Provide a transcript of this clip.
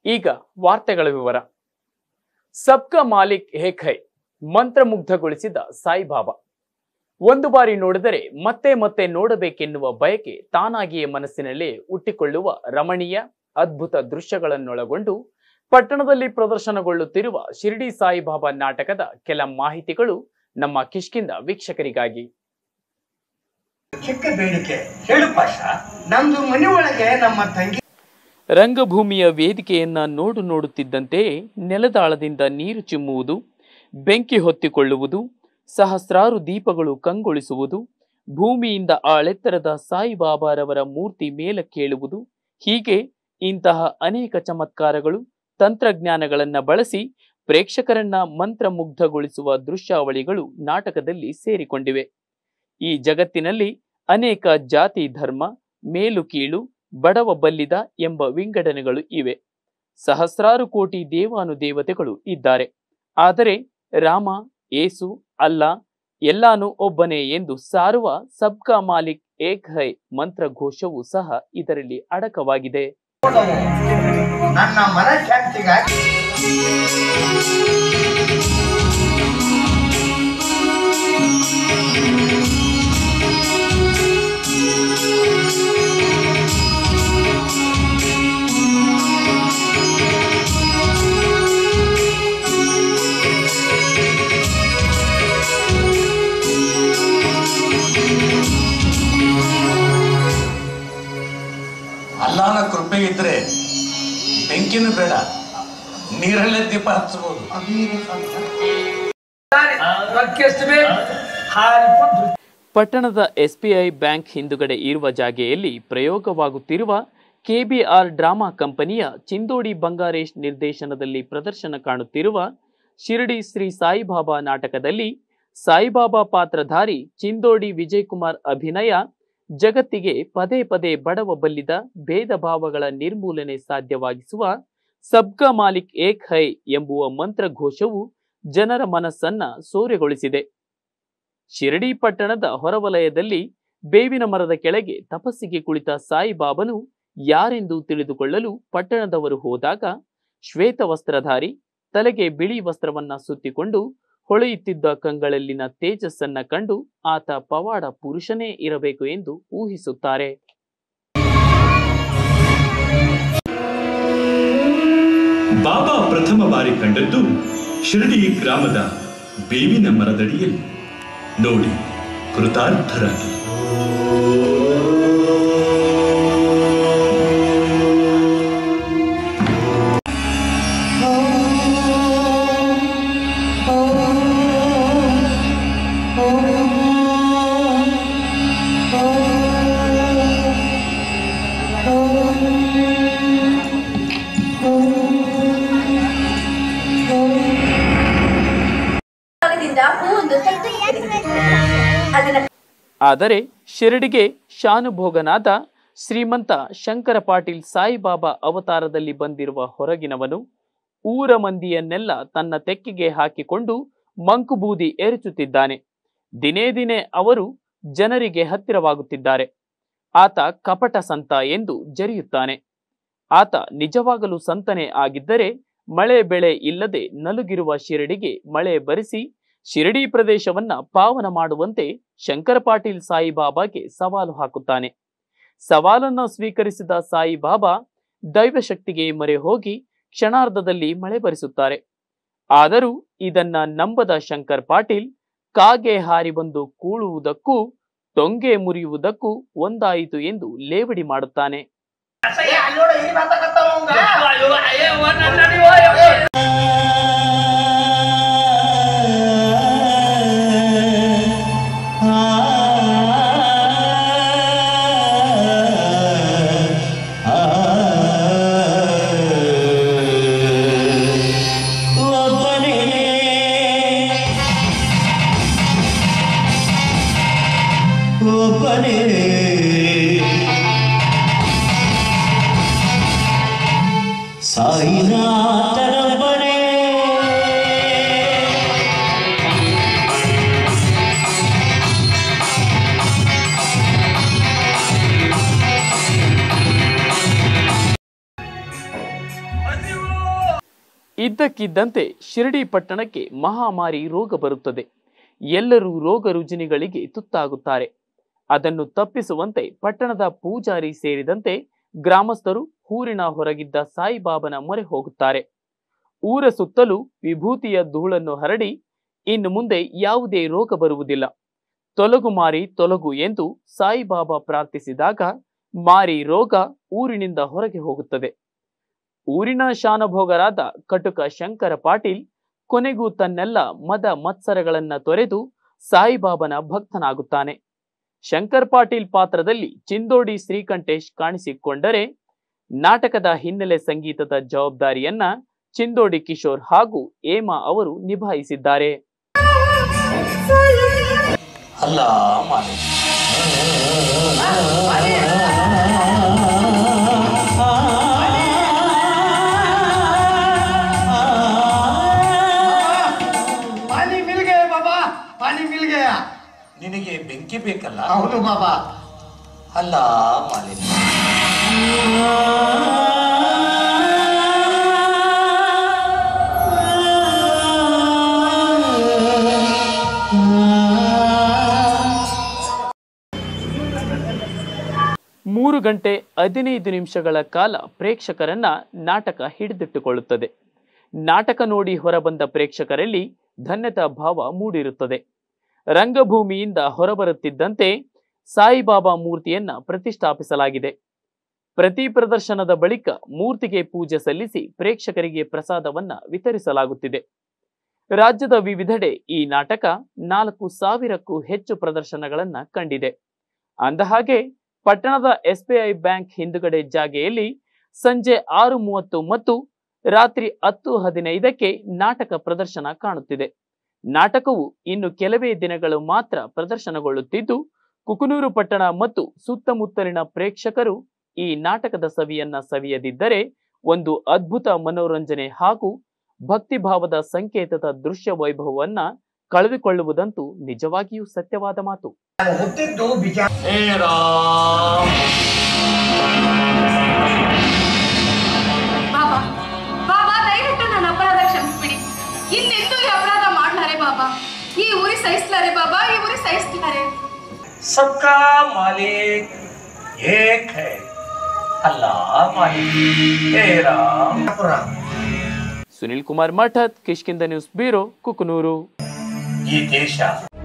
ಈಗ ವಾರ್ತೆಗಳ ವಿವರ ಸಬ್ಕಾ ಮಾಲಿಕ್ ಏಕ್ ಹೈ ಮಂತ್ರಮುಗ್ಧಗೊಳಿಸಿದ ಸಾಯಿಬಾಬಾ ಒಂದು ಬಾರಿ ನೋಡಿದರೆ ಮತ್ತೆ ಮತ್ತೆ ನೋಡಬೇಕೆನ್ನುವ ಬಯಕೆ ತಾನಾಗಿಯೇ ಮನಸ್ಸಿನಲ್ಲಿ ಹುಟ್ಟಿಕೊಳ್ಳುವ ರಮಣೀಯ ಅದ್ಭುತ ದೃಶ್ಯಗಳನ್ನೊಳಗೊಂಡು ಪಟ್ಟಣದಲ್ಲಿ ಪ್ರದರ್ಶನಗೊಳ್ಳುತ್ತಿರುವ ಶಿರ್ಡಿ ಸಾಯಿಬಾಬಾ ನಾಟಕದ ಕೆಲ ಮಾಹಿತಿಗಳು ನಮ್ಮ ಕಿಷ್ಕಿಂದ ವೀಕ್ಷಕರಿಗಾಗಿ ಚಿಕ್ಕ ಬೇಡಿಕೆ ಹೇಳು ಪಾಷ ನಮ್ದು ಮನೆ ಒಳಗೆ ನಮ್ಮ ತಂಗಿ ರಂಗಭೂಮಿಯ ವೇದಿಕೆಯನ್ನ ನೋಡು ನೋಡುತ್ತಿದ್ದಂತೆ ನೆಲದಾಳದಿಂದ ನೀರು ಚಿಮ್ಮುವುದು ಬೆಂಕಿ ಹೊತ್ತಿಕೊಳ್ಳುವುದು ಸಹಸ್ರಾರು ದೀಪಗಳು ಕಂಗೊಳಿಸುವುದು ಭೂಮಿಯಿಂದ ಆಳೆತ್ತರದ ಸಾಯಿಬಾಬಾರವರ ಮೂರ್ತಿ ಮೇಲಕ್ಕೇಳುವುದು ಹೀಗೆ ಇಂತಹ ಅನೇಕ ಚಮತ್ಕಾರಗಳು ತಂತ್ರಜ್ಞಾನಗಳನ್ನ ಬಳಸಿ ಪ್ರೇಕ್ಷಕರನ್ನ ಮಂತ್ರಮುಗ್ಧಗೊಳಿಸುವ ದೃಶ್ಯಾವಳಿಗಳು ನಾಟಕದಲ್ಲಿ ಸೇರಿಕೊಂಡಿವೆ ಈ ಜಗತ್ತಿನಲ್ಲಿ ಅನೇಕ ಜಾತಿ ಧರ್ಮ ಮೇಲು ಕೀಳು ಬಡವ ಬಲ್ಲಿದ ಎಂಬ ವಿಂಗಡಣೆಗಳು ಇವೆ ಸಹಸ್ರಾರು ಕೋಟಿ ದೇವಾನುದೇವತೆಗಳು ಇದ್ದಾರೆ ಆದರೆ ರಾಮ ಏಸು ಅಲ್ಲ ಎಲ್ಲಾನು ಒಬ್ಬನೇ ಎಂದು ಸಾರುವ ಸಬ್ಕಾ ಮಾಲಿಕ್ ಏಕ್ ಹೈ ಮಂತ್ರಘೋಷವು ಸಹ ಇದರಲ್ಲಿ ಅಡಕವಾಗಿದೆ ನನ್ನ ಮನಶಾಂತಿಗಾಗಿ ಅಲ್ಲಾನ ಕೃಪೆ ಇದ್ರೆ ಬೆಂಕಿನೂ ಬೇಡ ನೀರಲ್ಲೇ ದೀಪ ಹಚ್ಚಬಹುದು ಪಟ್ಟಣದ ಎಸ್ಬಿಐ ಬ್ಯಾಂಕ್ ಹಿಂದುಗಡೆ ಇರುವ ಜಾಗೆಯಲ್ಲಿ ಪ್ರಯೋಗವಾಗುತ್ತಿರುವ ಕೆಬಿಆರ್ ಡ್ರಾಮಾ ಕಂಪನಿಯ ಚಿಂದೋಡಿ ಬಂಗಾರೇಶ್ ನಿರ್ದೇಶನದಲ್ಲಿ ಪ್ರದರ್ಶನ ಕಾಣುತ್ತಿರುವ ಶಿರಡಿ ಶ್ರೀ ಸಾಯಿಬಾಬಾ ನಾಟಕದಲ್ಲಿ ಸಾಯಿಬಾಬಾ ಪಾತ್ರಧಾರಿ ಚಿಂದೋಡಿ ವಿಜಯ್ ಕುಮಾರ್ ಅಭಿನಯ ಜಗತ್ತಿಗೆ ಪದೇ ಪದೇ ಬಡವ ಬಲ್ಲಿದ ಭೇದ ಭಾವಗಳ ನಿರ್ಮೂಲನೆ ಸಾಧ್ಯವಾಗಿಸುವ ಸಬ್ಕಾ ಮಾಲಿಕ್ ಏಕ್ ಹೈ ಎಂಬುವ ಮಂತ್ರಘೋಷವು ಜನರ ಮನಸ್ಸನ್ನ ಸೂರೆಗೊಳಿಸಿದೆ ಶಿರಡಿ ಪಟ್ಟಣದ ಹೊರವಲಯದಲ್ಲಿ ಬೇವಿನ ಮರದ ಕೆಳಗೆ ತಪಸ್ಸಿಗೆ ಕುಳಿತ ಸಾಯಿಬಾಬನು ಯಾರೆಂದು ತಿಳಿದುಕೊಳ್ಳಲು ಪಟ್ಟಣದವರು ಹೋದಾಗ ಶ್ವೇತ ವಸ್ತ್ರಧಾರಿ ತಲೆಗೆ ಬಿಳಿ ವಸ್ತ್ರವನ್ನ ಸುತ್ತಿಕೊಂಡು ಹೊಳೆಯುತ್ತಿದ್ದ ಕಂಗಳಲ್ಲಿನ ತೇಜಸ್ಸನ್ನ ಕಂಡು ಆತ ಪವಾಡ ಪುರುಷನೇ ಇರಬೇಕು ಎಂದು ಊಹಿಸುತ್ತಾರೆ ಬಾಬಾ ಪ್ರಥಮ ಬಾರಿ ಕಂಡದ್ದು ಶಿರಡಿ ಗ್ರಾಮದ ಬೇವಿನ ಮರದಡಿಯಲ್ಲಿ ನೋಡಿ ಕೃತಾರ್ಥರಾಗಿ ಭಾಗದಿಂದ ಹೂವೊಂದು ತಟ್ಟು ಕೆಳಗಿದೆ. ಅದನ್ನ ಆದರೆ ಶಿರಡಿಗೆ ಶಾನುಭೋಗನಾದ ಶ್ರೀಮಂತ ಶಂಕರ ಪಾಟೀಲ್ ಸಾಯಿಬಾಬಾ ಅವತಾರದಲ್ಲಿ ಬಂದಿರುವ ಹೊರಗಿನವನು ಊರ ಮಂದಿಯನ್ನೆಲ್ಲ ತನ್ನ ತೆಕ್ಕೆಗೆ ಹಾಕಿಕೊಂಡು ಮಂಕುಬೂದಿ ಎರಚುತ್ತಿದ್ದಾನೆ ದಿನೇ ದಿನೇ ಅವರು ಜನರಿಗೆ ಹತ್ತಿರವಾಗುತ್ತಿದ್ದಾರೆ ಆತ ಕಪಟ ಸಂತ ಎಂದು ಜರಿಯುತ್ತಾನೆ ಆತ ನಿಜವಾಗಲೂ ಸಂತನೇ ಆಗಿದ್ದರೆ ಮಳೆ ಬೆಳೆ ಇಲ್ಲದೆ ನಲುಗಿರುವ ಶಿರಡಿಗೆ ಮಳೆ ಬರಿಸಿ ಶಿರಡಿ ಪ್ರದೇಶವನ್ನ ಪಾವನ ಮಾಡುವಂತೆ ಶಂಕರ ಪಾಟೀಲ್ ಸಾಯಿಬಾಬಾಗೆ ಸವಾಲು ಹಾಕುತ್ತಾನೆ ಸವಾಲನ್ನು ಸ್ವೀಕರಿಸಿದ ಸಾಯಿಬಾಬಾ ದೈವಶಕ್ತಿಗೆ ಮೊರೆ ಹೋಗಿ ಕ್ಷಣಾರ್ಧದಲ್ಲಿ ಮಳೆ ಬರಿಸುತ್ತಾರೆ ಆದರೂ ಇದನ್ನ ನಂಬದ ಶಂಕರ್ ಪಾಟೀಲ್ ಕಾಗೆ ಹಾರಿ ಬಂದು ಕೂಳುವುದಕ್ಕೂ ತೊಂಗೆ ಮುರಿಯುವುದಕ್ಕೂ ಒಂದಾಯಿತು ಎಂದು ಲೇವಡಿ ಮಾಡುತ್ತಾನೆ ಸಾಯಿನಾಥರೊಬ್ಬನೇ ಅದಿವ ಇದ್ದಕ್ಕಿದ್ದಂತೆ ಶಿರಡಿ ಪಟ್ಟಣಕ್ಕೆ ಮಹಾಮಾರಿ ರೋಗ ಬರುತ್ತದೆ ಎಲ್ಲರೂ ರೋಗ ರುಜಿನಿಗಳಿಗೆ ತುತ್ತಾಗುತ್ತಾರೆ ಅದನ್ನು ತಪ್ಪಿಸುವಂತೆ ಪಟ್ಟಣದ ಪೂಜಾರಿ ಸೇರಿದಂತೆ ಗ್ರಾಮಸ್ಥರು ಊರಿನ ಹೊರಗಿದ್ದ ಸಾಯಿಬಾಬನ ಮೊರೆ ಹೋಗುತ್ತಾರೆ ಊರ ಸುತ್ತಲೂ ವಿಭೂತಿಯ ಧೂಳನ್ನು ಹರಡಿ ಇನ್ನು ಮುಂದೆ ಯಾವುದೇ ರೋಗ ಬರುವುದಿಲ್ಲ ತೊಲಗು ಮಾರಿ ತೊಲಗು ಎಂದು ಸಾಯಿಬಾಬಾ ಪ್ರಾರ್ಥಿಸಿದಾಗ ಮಾರಿ ರೋಗ ಊರಿನಿಂದ ಹೊರಗೆ ಹೋಗುತ್ತದೆ ಊರಿನ ಶಾನಭೋಗರಾದ ಕಟುಕ ಶಂಕರ ಪಾಟೀಲ್ ಕೊನೆಗೂ ತನ್ನೆಲ್ಲ ಮದ ಮತ್ಸರಗಳನ್ನ ತೊರೆದು ಸಾಯಿಬಾಬನ ಭಕ್ತನಾಗುತ್ತಾನೆ ಶಂಕರ್ ಪಾಟೀಲ್ ಪಾತ್ರದಲ್ಲಿ ಚಿಂದೋಡಿ ಶ್ರೀಕಂಠೇಶ್ ಕಾಣಿಸಿಕೊಂಡರೆ ನಾಟಕದ ಹಿನ್ನೆಲೆ ಸಂಗೀತದ ಜವಾಬ್ದಾರಿಯನ್ನ ಚಿಂದೋಡಿ ಕಿಶೋರ್ ಹಾಗೂ ಏಮಾ ಅವರು ನಿಭಾಯಿಸಿದ್ದಾರೆ ಅಲ್ಲ ಮಾಲಿ ಪಾನಿ ಮಿಲ್ ಗಯಾ ಬಾಬಾ ಪಾನಿ ಮಿಲ್ ಗಯಾ ನಿನಗೆ ಬೆಂಕಿ ಬೇಕಲ್ಲ ಹೌದು ಬಾಬಾ ಅಲ್ಲ ಮಾಲಿ ಮೂರು ಗಂಟೆ ಹದಿನೈದು ನಿಮಿಷಗಳ ಕಾಲ ಪ್ರೇಕ್ಷಕರನ್ನ ನಾಟಕ ಹಿಡಿದಿಟ್ಟುಕೊಳ್ಳುತ್ತದೆ ನಾಟಕ ನೋಡಿ ಹೊರಬಂದ ಪ್ರೇಕ್ಷಕರಲ್ಲಿ ಧನ್ಯತಾ ಭಾವ ಮೂಡಿರುತ್ತದೆ ರಂಗಭೂಮಿಯಿಂದ ಹೊರಬರುತ್ತಿದ್ದಂತೆ ಸಾಯಿಬಾಬಾ ಮೂರ್ತಿಯನ್ನ ಪ್ರತಿಷ್ಠಾಪಿಸಲಾಗಿದೆ ಪ್ರತಿ ಪ್ರದರ್ಶನದ ಬಳಿಕ ಮೂರ್ತಿಗೆ ಪೂಜೆ ಸಲ್ಲಿಸಿ ಪ್ರೇಕ್ಷಕರಿಗೆ ಪ್ರಸಾದವನ್ನ ವಿತರಿಸಲಾಗುತ್ತಿದೆ ರಾಜ್ಯದ ವಿವಿಧೆಡೆ ಈ ನಾಟಕ ನಾಲ್ಕು ಸಾವಿರಕ್ಕೂ ಹೆಚ್ಚು ಪ್ರದರ್ಶನಗಳನ್ನ ಕಂಡಿದೆ ಅಂದಹಾಗೆ ಪಟ್ಟಣದ ಎಸ್ಬಿಐ ಬ್ಯಾಂಕ್ ಹಿಂದುಗಡೆ ಜಾಗೆಯಲ್ಲಿ ಸಂಜೆ ಆರು ಮೂವತ್ತು ಮತ್ತು ರಾತ್ರಿ ಹತ್ತು ಹದಿನೈದಕ್ಕೆ ನಾಟಕ ಪ್ರದರ್ಶನ ಕಾಣುತ್ತಿದೆ ನಾಟಕವು ಇನ್ನು ಕೆಲವೇ ದಿನಗಳು ಮಾತ್ರ ಪ್ರದರ್ಶನಗೊಳ್ಳುತ್ತಿದ್ದು ಕುಕನೂರು ಪಟ್ಟಣ ಮತ್ತು ಸುತ್ತಮುತ್ತಲಿನ ಪ್ರೇಕ್ಷಕರು ಈ ನಾಟಕದ ಸವಿಯನ್ನ ಸವಿಯದಿದ್ದರೆ ಒಂದು ಅದ್ಭುತ ಮನೋರಂಜನೆ ಹಾಗೂ ಭಕ್ತಿಭಾವದ ಸಂಕೇತದ ದೃಶ್ಯ ವೈಭವವನ್ನ ಕಳೆದುಕೊಳ್ಳುವುದಂತೂ ನಿಜವಾಗಿಯೂ ಸತ್ಯವಾದ ಮಾತು ಹುಟ್ಟಿದ್ದು ಬಿಜಾ ಹೇ ರಾಮ್ ಬಾಬಾ ಬಾಬಾ ದಯವಿಟ್ಟು ನನ್ನ ಅಪರಾಧ ಕ್ಷಮಿಸ್ಬಿಡಿ ಇನ್ನೆಂದೂ ಈ ಅಪರಾಧ ಮಾಡ್ಲಾರೆ ಬಾಬಾ ಈ ಊರಿ ಸಹಿಸ್ಲಾರೆ ಬಾಬಾ ಈ ಊರಿ ಸಹಿಸ್ಲಾರೆ सबका मालिक एक है अल्लाह मालिक हे राम ಪುರ ಸುನಿಲ್ ಕುಮಾರ್ ಮಠದ್ ಕಿಷ್ಕಿಂದ ನ್ಯೂಸ್ ಬ್ಯೂರೋ ಕುಕನೂರು ಈ ದೇಶ